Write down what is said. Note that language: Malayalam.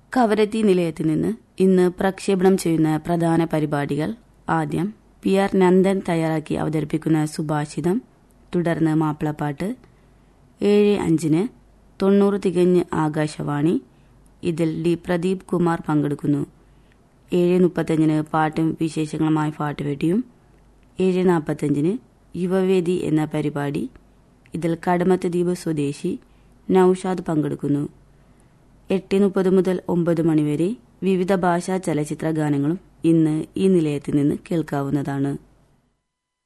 കവരത്തി നിലയത്തിൽ നിന്ന് ഇന്ന് പ്രക്ഷേപണം ചെയ്യുന്ന പ്രധാന പരിപാടികൾ ആദ്യം പി ആർ നന്ദൻ തയ്യാറാക്കി അവതരിപ്പിക്കുന്ന സുഭാഷിതം തുടർന്ന് മാപ്പിളപ്പാട്ട് ഏഴ് അഞ്ചിന് തൊണ്ണൂറ് തികഞ്ഞ് ആകാശവാണി ഇതിൽ ഡി പ്രദീപ് കുമാർ പങ്കെടുക്കുന്നു ഏഴ് മുപ്പത്തഞ്ചിന് പാട്ടും വിശേഷങ്ങളുമായി പാട്ടുപെട്ടിയും ഏഴ് നാൽപ്പത്തഞ്ചിന് യുവവേദി എന്ന പരിപാടി ഇതിൽ കടമത്ത് ദ്വീപ് സ്വദേശി നൌഷാദ് പങ്കെടുക്കുന്നു എട്ട് മുപ്പത് മുതൽ ഒമ്പത് മണിവരെ വിവിധ ഭാഷാ ചലച്ചിത്ര ഗാനങ്ങളും ഇന്ന് ഈ നിലയത്തിൽ നിന്ന് കേൾക്കാവുന്നതാണ്